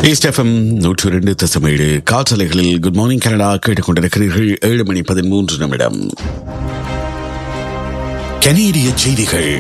east FM நூற்று இரண்டு தசமேழு காற்றலைகளில் குட் மார்னிங் கனடா கேட்டுக்கொண்டிருக்கிறீர்கள் ஏழு மணி பதிமூன்று நிமிடம் கனேடிய செய்திகள்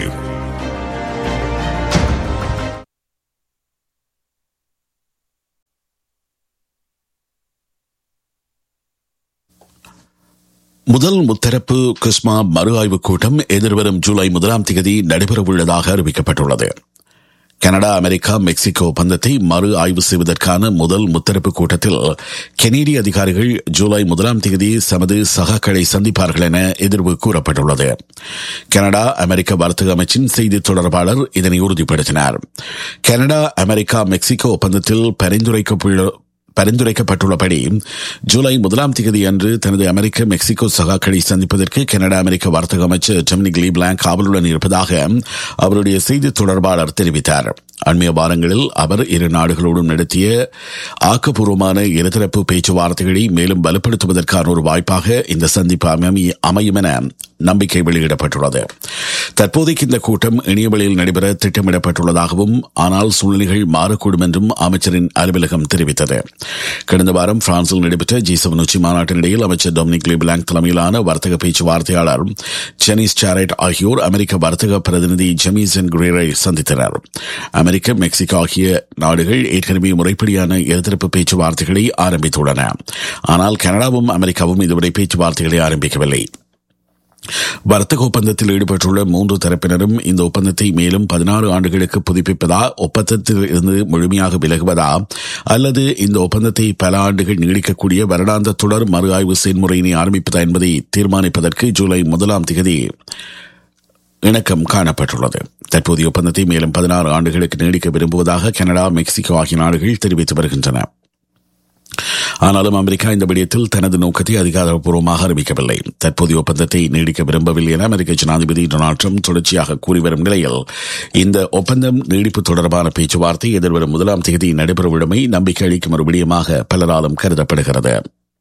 முதல் முத்தரப்பு கிறிஸ்மா மறு ஆய்வுக் கூட்டம் எதிர்வரும் ஜூலை முதலாம் தேதி நடைபெறவுள்ளதாக அறிவிக்கப்பட்டுள்ளது கனடா அமெரிக்கா மெக்சிகோ ஒப்பந்தத்தை மறு ஆய்வு செய்வதற்கான முதல் முத்தரப்பு கூட்டத்தில் கெனேடிய அதிகாரிகள் ஜூலை முதலாம் தேதி தமது சகாக்களை சந்திப்பார்கள் என எதிர்வு கூறப்பட்டுள்ளது கனடா அமெரிக்க வர்த்தக அமைச்சின் செய்தி தொடர்பாளர் இதனை உறுதிப்படுத்தினார் கனடா அமெரிக்கா மெக்சிகோ ஒப்பந்தத்தில் பரிந்துரைக்கப்பட்டுள்ள பரிந்துரைக்கப்பட்டுள்ளபடி ஜூலை முதலாம் தேதி அன்று தனது அமெரிக்க மெக்சிகோ சகாக்களை சந்திப்பதற்கு கனடா அமெரிக்க வர்த்தக அமைச்சர் டெமினிக் லீ பிளாங்க் ஆவலுடன் இருப்பதாக அவருடைய செய்தி தொடர்பாளர் தெரிவித்தார் அண்மைய வாரங்களில் அவர் இரு நாடுகளோடும் நடத்திய ஆக்கப்பூர்வமான இருதரப்பு பேச்சுவார்த்தைகளை மேலும் வலுப்படுத்துவதற்கான ஒரு வாய்ப்பாக இந்த சந்திப்பு அமையும் என நம்பிக்கை வெளியிடப்பட்டுள்ளது தற்போதைக்கு இந்த கூட்டம் இணையவழியில் நடைபெற திட்டமிடப்பட்டுள்ளதாகவும் ஆனால் சூழ்நிலைகள் மாறக்கூடும் என்றும் அமைச்சரின் அலுவலகம் தெரிவித்தது கடந்த வாரம் பிரான்சில் நடைபெற்ற ஜி செவன் உச்சி மாநாட்டின் இடையில் அமைச்சர் டொமினிக் லிபிளாங் தலைமையிலான வர்த்தக பேச்சுவார்த்தையாளர் ஜெனிஸ் சாரெட் ஆகியோர் அமெரிக்க வர்த்தக பிரதிநிதி ஜெமிசன் குரேரை சந்தித்தனர் அமெரிக்க மெக்சிகோ ஆகிய நாடுகள் ஏற்கனவே முறைப்படியான இருதரப்பு பேச்சுவார்த்தைகளை ஆரம்பித்துள்ளன ஆனால் கனடாவும் அமெரிக்காவும் இதுவரை பேச்சுவார்த்தைகளை ஆரம்பிக்கவில்லை வர்த்தக ஒப்பந்தத்தில் ஈடுபட்டுள்ள மூன்று தரப்பினரும் இந்த ஒப்பந்தத்தை மேலும் பதினாறு ஆண்டுகளுக்கு புதுப்பிப்பதா ஒப்பந்தத்தில் இருந்து முழுமையாக விலகுவதா அல்லது இந்த ஒப்பந்தத்தை பல ஆண்டுகள் நீடிக்கக்கூடிய வருடாந்த தொடர் மறு ஆய்வு செயல்முறையினை ஆரம்பிப்பதா என்பதை தீர்மானிப்பதற்கு ஜூலை முதலாம் தேதி இணக்கம் காணப்பட்டுள்ளது தற்போதைய ஒப்பந்தத்தை மேலும் பதினாறு ஆண்டுகளுக்கு நீடிக்க விரும்புவதாக கனடா மெக்சிகோ ஆகிய நாடுகள் தெரிவித்து வருகின்றன ஆனாலும் அமெரிக்கா இந்த விடயத்தில் தனது நோக்கத்தை அதிகாரப்பூர்வமாக அறிவிக்கவில்லை தற்போதைய ஒப்பந்தத்தை நீடிக்க விரும்பவில்லை என அமெரிக்க ஜனாதிபதி டொனால்டு ட்ரம்ப் தொடர்ச்சியாக கூறிவரும் நிலையில் இந்த ஒப்பந்தம் நீடிப்பு தொடர்பான பேச்சுவார்த்தை எதிர்வரும் முதலாம் தேதி நடைபெறவுள்ளமை நம்பிக்கை அளிக்கும் ஒரு விடயமாக பலராலும் கருதப்படுகிறது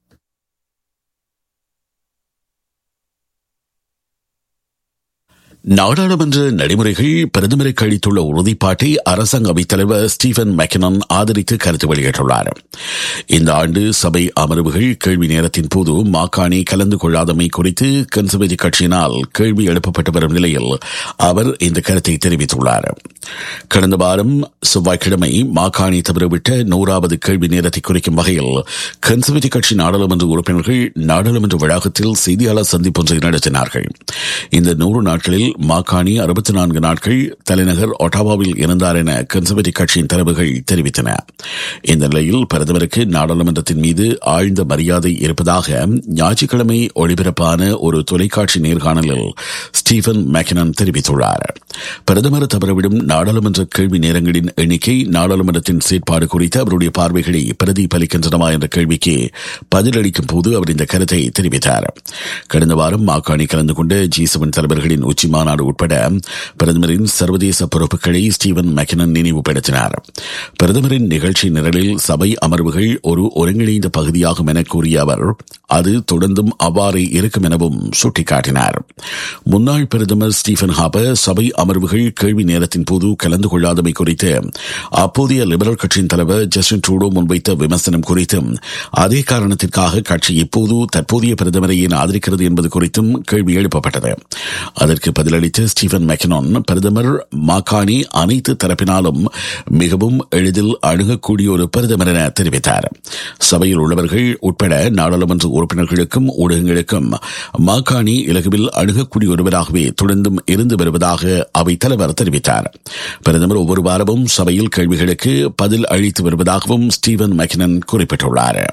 நாடாளுமன்ற நடைமுறைகள் பிரதமருக்கு அளித்துள்ள உறுதிப்பாட்டை அரசாங்க அவைத்தலைவர் ஸ்டீபன் மெக்கனன் ஆதரித்து கருத்து வெளியிட்டுள்ளார் இந்த ஆண்டு சபை அமர்வுகள் கேள்வி நேரத்தின் போது மாக்காணி கலந்து கொள்ளாதமை குறித்து கன்சர்வேட்டிவ் கட்சியினால் கேள்வி எழுப்பப்பட்டு வரும் நிலையில் அவர் இந்த கருத்தை தெரிவித்துள்ளார் கடந்த வாரம் செவ்வாய்க்கிழமை மாக்காணி தவறவிட்ட நூறாவது கேள்வி நேரத்தை குறிக்கும் வகையில் கன்சர்வேட்டிவ் கட்சி நாடாளுமன்ற உறுப்பினர்கள் நாடாளுமன்ற வளாகத்தில் செய்தியாளர் சந்திப்பு ஒன்றை நடத்தினார்கள் இந்த நூறு நாட்களில் மாகாணி அறுபத்தி நான்கு நாட்கள் தலைநகர் ஒட்டாவாவில் இருந்தார் என கன்சர்வேட்டிவ் கட்சியின் தலைவர்கள் தெரிவித்தன இந்த நிலையில் பிரதமருக்கு நாடாளுமன்றத்தின் மீது ஆழ்ந்த மரியாதை இருப்பதாக ஞாயிற்றுக்கிழமை ஒளிபரப்பான ஒரு தொலைக்காட்சி நேர்காணலில் ஸ்டீபன் மேக்கனன் தெரிவித்துள்ளார் பிரதமர் தவறவிடும் நாடாளுமன்ற கேள்வி நேரங்களின் எண்ணிக்கை நாடாளுமன்றத்தின் செயற்பாடு குறித்து அவருடைய பார்வைகளை பிரதிபலிக்கின்றனவா என்ற கேள்விக்கு பதிலளிக்கும் போது அவர் இந்த கருத்தை தெரிவித்தார் கடந்த வாரம் மாகாணி கலந்து கொண்ட ஜி செவன் தலைவர்களின் உச்சி மாநாடு உட்பட பிரதமரின் சர்வதேச பொறுப்புகளை ஸ்டீவன் மெக்கனன் நினைவுபடுத்தினார் பிரதமரின் நிகழ்ச்சி நிரலில் சபை அமர்வுகள் ஒரு ஒருங்கிணைந்த பகுதியாகும் என கூறிய அவர் அது தொடர்ந்தும் அவ்வாறு இருக்கும் எனவும் சுட்டிக்காட்டினார் முன்னாள் பிரதமர் ஸ்டீபன் ஹாபர் சபை அமர்வுகள் கேள்வி நேரத்தின் போது கலந்து கொள்ளாதமை குறித்து அப்போதைய லிபரல் கட்சியின் தலைவர் ஜஸ்டின் ட்ரூடோ முன்வைத்த விமர்சனம் குறித்தும் அதே காரணத்திற்காக கட்சி இப்போது தற்போதைய பிரதமரை ஏன் ஆதரிக்கிறது என்பது குறித்தும் கேள்வி எழுப்பப்பட்டது அதற்கு பதிலளித்த ஸ்டீபன் மெக்கனான் பிரதமர் மாகாணி அனைத்து தரப்பினாலும் மிகவும் எளிதில் அணுகக்கூடிய ஒரு பிரதமர் என தெரிவித்தார் சபையில் உள்ளவர்கள் உட்பட நாடாளுமன்ற உறுப்பினர்களுக்கும் ஊடகங்களுக்கும் மாகாணி இலகுவில் அணுகக்கூடிய ஒருவராகவே தொடர்ந்தும் இருந்து வருவதாக அவை தலைவர் தெரிவித்தார் பிரதமர் ஒவ்வொரு வாரமும் சபையில் கேள்விகளுக்கு பதில் அளித்து வருவதாகவும் ஸ்டீவன் மெக்கனன் குறிப்பிட்டுள்ளார்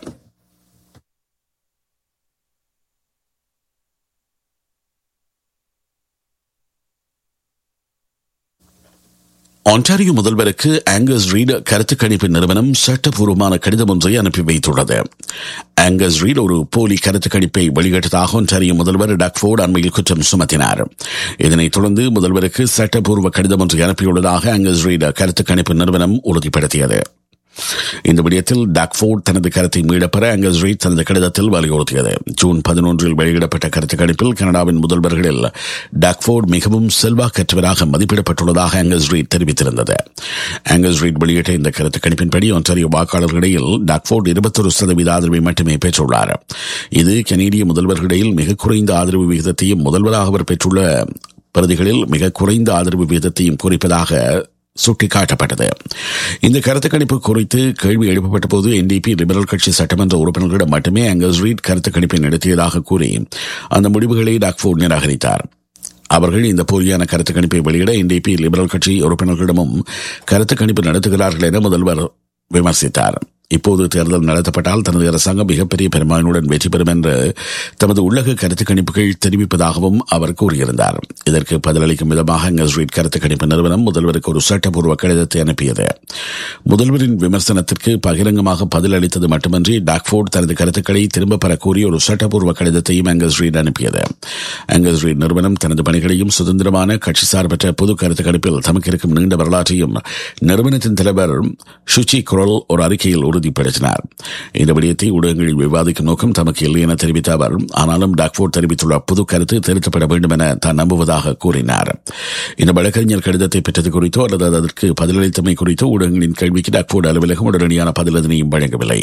ஆன்டாரியோ முதல்வருக்கு ஆங்கஸ் ரீட் கருத்து கணிப்பு நிறுவனம் சட்டப்பூர்வமான கடிதம் ஒன்றை அனுப்பி வைத்துள்ளது ஆங்கஸ் ரீட் ஒரு போலி கருத்து கணிப்பை வெளியிட்டதாக ஒன்டாரியோ முதல்வர் டக்ஃபோர்டு அண்மையில் குற்றம் சுமத்தினார் இதனைத் தொடர்ந்து முதல்வருக்கு சட்டப்பூர்வ கடிதம் ஒன்றை அனுப்பியுள்ளதாக ஆங்கஸ் ரீட் கருத்து கணிப்பு நிறுவனம் உறுதிப்படுத்தியது இந்த விடயத்தில் டாக்ஃபோர்ட் தனது கருத்தை மீளப்பெற ஆங்கஸ் ரீட் தனது கடிதத்தில் வலியுறுத்தியது ஜூன் பதினொன்றில் வெளியிடப்பட்ட கருத்து கணிப்பில் கனடாவின் முதல்வர்களில் டாக்ஃபோர்ட் மிகவும் செல்வாக்கற்றவராக மதிப்பிடப்பட்டுள்ளதாக ஆங்கஸ் ரீட் தெரிவித்திருந்தது ஆங்கஸ் ரீட் வெளியிட்ட இந்த கருத்து கணிப்பின்படி ஒன்றாரியோ வாக்காளர்களிடையில் டாக்ஃபோர்ட் இருபத்தொரு சதவீத ஆதரவை மட்டுமே பெற்றுள்ளார் இது கனேடிய முதல்வர்களிடையில் மிக குறைந்த ஆதரவு விகிதத்தையும் முதல்வராக அவர் பெற்றுள்ள பிரதிகளில் மிக குறைந்த ஆதரவு விகிதத்தையும் குறிப்பதாக சுட்டிக்காட்டப்பட்டது இந்த கருத்து கணிப்பு குறித்து கேள்வி எழுப்பப்பட்ட போது என்டிபி லிபரல் கட்சி சட்டமன்ற உறுப்பினர்களிடம் மட்டுமே ஆங்கஸ் ரீட் கருத்து கணிப்பை நடத்தியதாக கூறி அந்த முடிவுகளை டாக்ஃபோர்ட் நிராகரித்தார் அவர்கள் இந்த போலியான கருத்து கணிப்பை வெளியிட என்டிபி லிபரல் கட்சி உறுப்பினர்களிடமும் கருத்து கணிப்பு நடத்துகிறார்கள் என முதல்வர் விமர்சித்தார் இப்போது தேர்தல் நடத்தப்பட்டால் தனது அரசாங்கம் மிகப்பெரிய பெரும்பான்மையுடன் வெற்றி பெறும் என்று தமது உள்ளக கருத்து கணிப்புகள் தெரிவிப்பதாகவும் அவர் கூறியிருந்தார் இதற்கு பதிலளிக்கும் விதமாக கஸ்ரீட் கருத்து கணிப்பு நிறுவனம் முதல்வருக்கு ஒரு சட்டப்பூர்வ கடிதத்தை அனுப்பியது முதல்வரின் விமர்சனத்திற்கு பகிரங்கமாக பதிலளித்தது மட்டுமன்றி டாக்ஃபோர்ட் தனது கருத்துக்களை திரும்பப் பெற கோரி ஒரு சட்டப்பூர்வ கடிதத்தையும் அங்கஸ் ரீட் அனுப்பியது அங்கஸ் ரீட் நிறுவனம் தனது பணிகளையும் சுதந்திரமான கட்சி சார்பற்ற பொது கருத்து கணிப்பில் தமக்கு இருக்கும் நீண்ட வரலாற்றையும் நிறுவனத்தின் தலைவர் சுச்சி குரல் ஒரு அறிக்கையில் உறுதிப்படுத்தினார் இந்த விடயத்தை ஊடகங்களில் விவாதிக்கும் நோக்கம் தமக்கு இல்லை என தெரிவித்த அவர் ஆனாலும் டாக்ஃபோர்ட் தெரிவித்துள்ள புது கருத்து திருத்தப்பட வேண்டும் என தான் நம்புவதாக கூறினார் இந்த வழக்கறிஞர் கடிதத்தை பெற்றது குறித்தோ அல்லது அதற்கு பதிலளித்தமை குறித்தோ ஊடகங்களின் கேள்விக்கு டாக்ஃபோர்ட் அலுவலகம் உடனடியான பதில் எதனையும் வழங்கவில்லை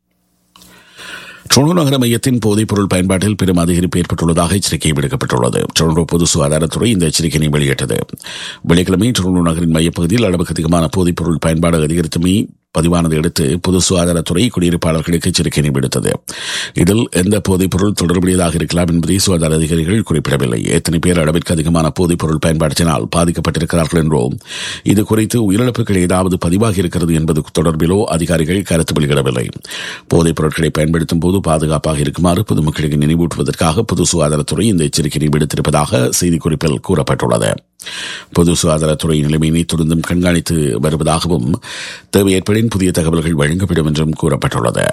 டொரண்டோ நகர மையத்தின் போதைப் பொருள் பயன்பாட்டில் பெரும் அதிகரிப்பு ஏற்பட்டுள்ளதாக எச்சரிக்கை விடுக்கப்பட்டுள்ளது டொரண்டோ பொது சுகாதாரத்துறை இந்த எச்சரிக்கையை வெளியிட்டது வெள்ளிக்கிழமை டொரண்டோ நகரின் மையப்பகுதியில் அளவுக்கு அதிகமான போதைப் பொருள் பயன்பாடு அதிகரித்துமை பதிவானதை அடுத்து பொது சுகாதாரத்துறை குடியிருப்பாளர்களுக்கு எச்சரிக்கை விடுத்தது இதில் எந்த போதைப் பொருள் தொடர்புடையதாக இருக்கலாம் என்பதை சுகாதார அதிகாரிகள் குறிப்பிடவில்லை எத்தனை பேர் அளவிற்கு அதிகமான போதைப் பொருள் பயன்பாட்டினால் பாதிக்கப்பட்டிருக்கிறார்கள் என்றோ இது குறித்து உயிரிழப்புகள் ஏதாவது பதிவாகி இருக்கிறது என்பது தொடர்பிலோ அதிகாரிகள் கருத்து வெளியிடவில்லை போதைப் பொருட்களை பயன்படுத்தும் போது பாதுகாப்பாக இருக்குமாறு பொதுமக்களுக்கு நினைவூட்டுவதற்காக பொது சுகாதாரத்துறை இந்த எச்சரிக்கையை விடுத்திருப்பதாக செய்திக்குறிப்பில் கூறப்பட்டுள்ளது பொது சுகாதாரத்துறை நிலைமையினை தொடர்ந்தும் கண்காணித்து வருவதாகவும் தேவை ஏற்படின் புதிய தகவல்கள் வழங்கப்படும் என்றும் கூறப்பட்டுள்ளது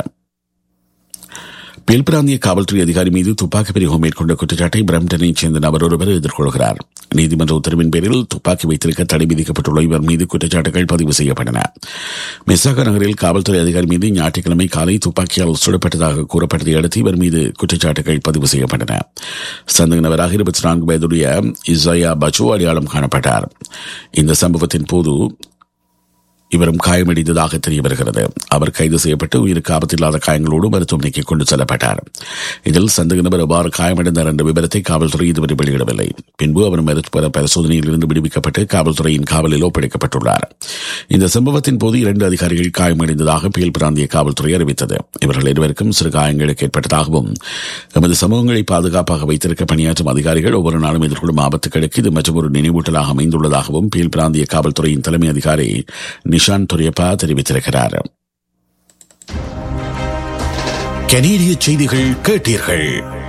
பெல் பிராந்திய காவல்துறை அதிகாரி மீது துப்பாக்கி பிரயோகம் மேற்கொண்ட குற்றச்சாட்டை பிரம்டனைச் சேர்ந்த நபர் ஒருவர் எதிர்கொள்கிறார் நீதிமன்ற உத்தரவின் பேரில் துப்பாக்கி வைத்திருக்க தடை விதிக்கப்பட்டுள்ள இவர் மீது குற்றச்சாட்டுகள் பதிவு செய்யப்பட்டன மிசாகா நகரில் காவல்துறை அதிகாரி மீது ஞாயிற்றுக்கிழமை காலை துப்பாக்கியால் சுடப்பட்டதாக கூறப்பட்டதை அடுத்து இவர் மீது குற்றச்சாட்டுகள் பதிவு செய்யப்பட்டன சந்தக நபராக இருபத்தி நான்கு வயதுடைய இசையா பச்சு அடையாளம் காணப்பட்டார் இந்த சம்பவத்தின் போது இவரும் காயமடைந்ததாக தெரிய வருகிறது அவர் கைது செய்யப்பட்டு உயிருக்கு ஆபத்தில்லாத காயங்களோடு மருத்துவமனைக்கு கொண்டு செல்லப்பட்டார் இதில் சந்தேக நபர் எவ்வாறு காயமடைந்தார் என்ற விவரத்தை காவல்துறை இதுவரை வெளியிடவில்லை பின்பு அவர் மருத்துவ பரிசோதனையில் இருந்து விடுவிக்கப்பட்டு காவல்துறையின் காவலில் ஒப்படைக்கப்பட்டுள்ளார் இந்த சம்பவத்தின் போது இரண்டு அதிகாரிகள் காயமடைந்ததாக பியல் பிராந்திய காவல்துறை அறிவித்தது இவர்கள் இருவருக்கும் சிறு காயங்களுக்கு ஏற்பட்டதாகவும் எமது சமூகங்களை பாதுகாப்பாக வைத்திருக்க பணியாற்றும் அதிகாரிகள் ஒவ்வொரு நாளும் எதிர்கொள்ளும் ஆபத்துகளுக்கு இது மற்றொரு நினைவூட்டலாக அமைந்துள்ளதாகவும் பியல் பிராந்திய காவல்துறையின் தலைமை அதிகாரி நிஷான் துரியப்பா தெரிவித்திருக்கிறார் கனேடிய செய்திகள் கேட்டீர்கள்